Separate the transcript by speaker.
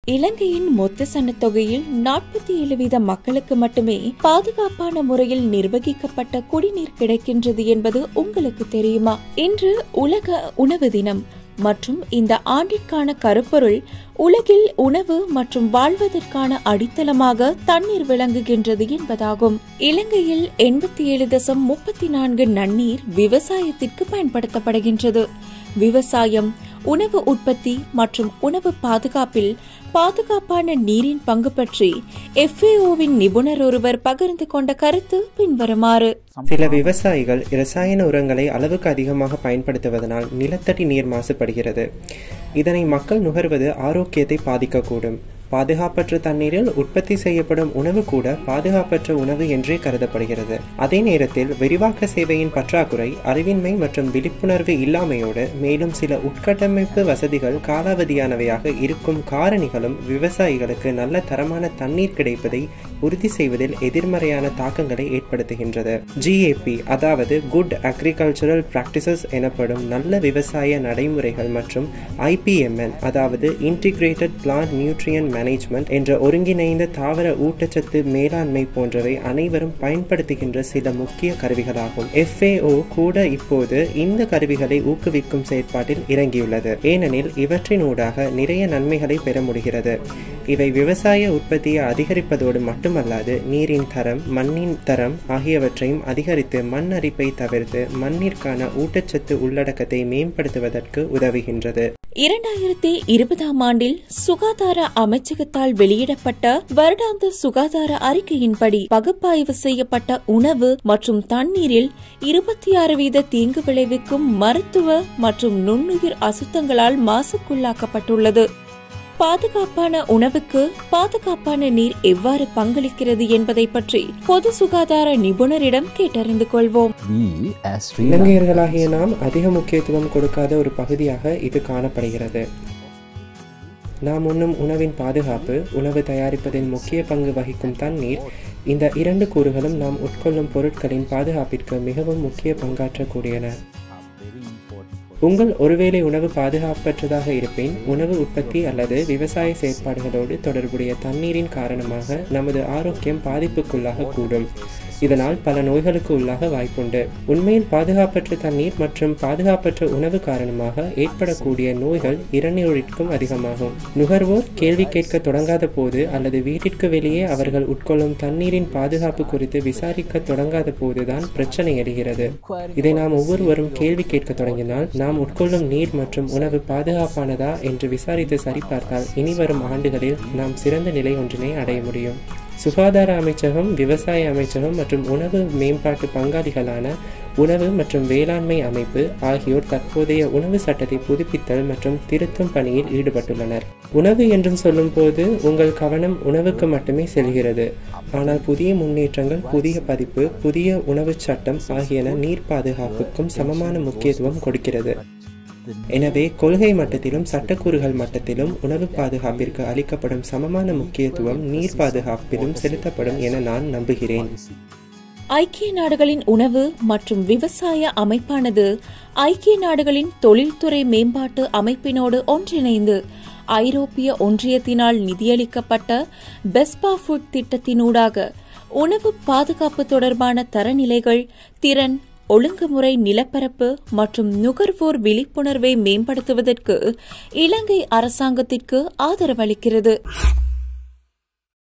Speaker 1: இலங்கையின் மொத்த சனத்தொகையில் நாற்பத்தி ஏழு வீத மக்களுக்கு மட்டுமே பாதுகாப்பான முறையில் நிர்வகிக்கப்பட்ட குடிநீர் கிடைக்கின்றது என்பது உங்களுக்கு தெரியுமா இன்று உலக உணவு தினம் மற்றும் இந்த ஆண்டிற்கான கருப்பொருள் உலகில் உணவு மற்றும் வாழ்வதற்கான அடித்தளமாக தண்ணீர் விளங்குகின்றது என்பதாகும் இலங்கையில் எண்பத்தி ஏழு தசம் முப்பத்தி நான்கு நன்னீர் விவசாயத்திற்கு பயன்படுத்தப்படுகின்றது விவசாயம் உணவு உற்பத்தி மற்றும் உணவு பாதுகாப்பில் பாதுகாப்பான நீரின் பங்கு பற்றி எஃப்ஏஓவின் நிபுணர் ஒருவர் பகிர்ந்து கொண்ட கருத்து பின்வருமாறு
Speaker 2: சில விவசாயிகள் இரசாயன உரங்களை அளவுக்கு அதிகமாக பயன்படுத்துவதனால் நிலத்தடி நீர் மாசுபடுகிறது இதனை மக்கள் நுகர்வது ஆரோக்கியத்தை பாதிக்கக்கூடும் பாதுகாப்பற்ற தண்ணீரில் உற்பத்தி செய்யப்படும் உணவு கூட பாதுகாப்பற்ற உணவு என்றே கருதப்படுகிறது அதே நேரத்தில் விரிவாக்க சேவையின் பற்றாக்குறை அறிவின்மை மற்றும் விழிப்புணர்வு இல்லாமையோடு மேலும் சில உட்கட்டமைப்பு வசதிகள் காலாவதியானவையாக இருக்கும் காரணிகளும் விவசாயிகளுக்கு நல்ல தரமான தண்ணீர் கிடைப்பதை உறுதி செய்வதில் எதிர்மறையான தாக்கங்களை ஏற்படுத்துகின்றது ஜிஏபி அதாவது குட் அக்ரிகல்ச்சரல் பிராக்டிசஸ் எனப்படும் நல்ல விவசாய நடைமுறைகள் மற்றும் ஐபிஎம்என் அதாவது இன்டிகிரேட்டட் பிளான்ட் நியூட்ரியன் மேனேஜ்மெண்ட் என்ற ஒருங்கிணைந்த தாவர ஊட்டச்சத்து மேலாண்மை போன்றவை அனைவரும் பயன்படுத்துகின்ற சில முக்கிய கருவிகளாகும் எஃப்ஏஓ கூட இப்போது இந்த கருவிகளை ஊக்குவிக்கும் செயற்பாட்டில் இறங்கியுள்ளது ஏனெனில் இவற்றினூடாக நிறைய நன்மைகளை பெற முடிகிறது இவை விவசாய உற்பத்தியை அதிகரிப்பதோடு மட்டுமல்லாது நீரின் தரம் மண்ணின் தரம் ஆகியவற்றையும் அதிகரித்து மண் அரிப்பை தவிர்த்து மண்ணிற்கான ஊட்டச்சத்து உள்ளடக்கத்தை மேம்படுத்துவதற்கு உதவுகின்றது
Speaker 1: இரண்டாயிரத்தி இருபதாம் ஆண்டில் சுகாதார அமைச்சகத்தால் வெளியிடப்பட்ட வருடாந்த சுகாதார அறிக்கையின்படி பகுப்பாய்வு செய்யப்பட்ட உணவு மற்றும் தண்ணீரில் இருபத்தி ஆறு வீத தீங்கு விளைவிக்கும் மருத்துவ மற்றும் நுண்ணுயிர் அசுத்தங்களால் மாசுக்குள்ளாக்கப்பட்டுள்ளது பாதுகாப்பான உணவுக்கு பாதுகாப்பான நீர் எவ்வாறு பங்களிக்கிறது என்பதை பற்றி பொது சுகாதார நிபுணரிடம் கேட்டறிந்து கொள்வோம்
Speaker 3: We as Sri
Speaker 2: இலங்கையர்களாகிய நாம் அதிக முக்கியத்துவம் கொடுக்காத ஒரு பகுதியாக இது காணப்படுகிறது நாம் உண்ணும் உணவின் பாதுகாப்பு உணவு தயாரிப்பதில் முக்கிய பங்கு வகிக்கும் தண்ணீர் இந்த இரண்டு கூறுகளும் நாம் உட்கொள்ளும் பொருட்களின் பாதுகாப்பிற்கு மிகவும் முக்கிய பங்காற்றக்கூடியன உங்கள் ஒருவேளை உணவு பாதுகாப்பற்றதாக இருப்பின் உணவு உற்பத்தி அல்லது விவசாய செயற்பாடுகளோடு தொடர்புடைய தண்ணீரின் காரணமாக நமது ஆரோக்கியம் பாதிப்புக்குள்ளாக கூடும் இதனால் பல நோய்களுக்கு உள்ளாக வாய்ப்புண்டு உண்மையில் பாதுகாப்பற்ற தண்ணீர் மற்றும் பாதுகாப்பற்ற உணவு காரணமாக ஏற்படக்கூடிய நோய்கள் இரநூறிற்கும் அதிகமாகும் நுகர்வோர் கேள்வி கேட்க தொடங்காத போது அல்லது வீட்டிற்கு வெளியே அவர்கள் உட்கொள்ளும் தண்ணீரின் பாதுகாப்பு குறித்து விசாரிக்க தொடங்காத போதுதான் பிரச்சனை எழுகிறது இதை நாம் ஒவ்வொருவரும் கேள்வி கேட்க தொடங்கினால் நாம் உட்கொள்ளும் நீர் மற்றும் உணவு பாதுகாப்பானதா என்று விசாரித்து சரிபார்த்தால் இனிவரும் ஆண்டுகளில் நாம் சிறந்த நிலை ஒன்றினை அடைய முடியும் சுகாதார அமைச்சகம் விவசாய அமைச்சகம் மற்றும் உணவு மேம்பாட்டு பங்காளிகளான உணவு மற்றும் வேளாண்மை அமைப்பு ஆகியோர் தற்போதைய உணவு சட்டத்தை புதுப்பித்தல் மற்றும் திருத்தும் பணியில் ஈடுபட்டுள்ளனர் உணவு என்றும் சொல்லும்போது உங்கள் கவனம் உணவுக்கு மட்டுமே செல்கிறது ஆனால் புதிய முன்னேற்றங்கள் புதிய பதிப்பு புதிய உணவு சட்டம் ஆகியன நீர் பாதுகாப்புக்கும் சமமான முக்கியத்துவம் கொடுக்கிறது எனவே கொள்கை மட்டத்திலும் சட்டக்கூறுகள் மட்டத்திலும் உணவு பாதுகாப்பிற்கு அளிக்கப்படும் சமமான முக்கியத்துவம் நீர் பாதுகாப்பிலும் செலுத்தப்படும் என நான் நம்புகிறேன்
Speaker 1: ஐக்கிய நாடுகளின் உணவு மற்றும் விவசாய அமைப்பானது ஐக்கிய நாடுகளின் தொழில்துறை மேம்பாட்டு அமைப்பினோடு ஒன்றிணைந்து ஐரோப்பிய ஒன்றியத்தினால் நிதியளிக்கப்பட்ட பெஸ்பா ஃபுட் திட்டத்தினூடாக உணவு பாதுகாப்பு தொடர்பான தரநிலைகள் திறன் ஒழுங்குமுறை நிலப்பரப்பு மற்றும் நுகர்வோர் விழிப்புணர்வை மேம்படுத்துவதற்கு இலங்கை அரசாங்கத்திற்கு ஆதரவளிக்கிறது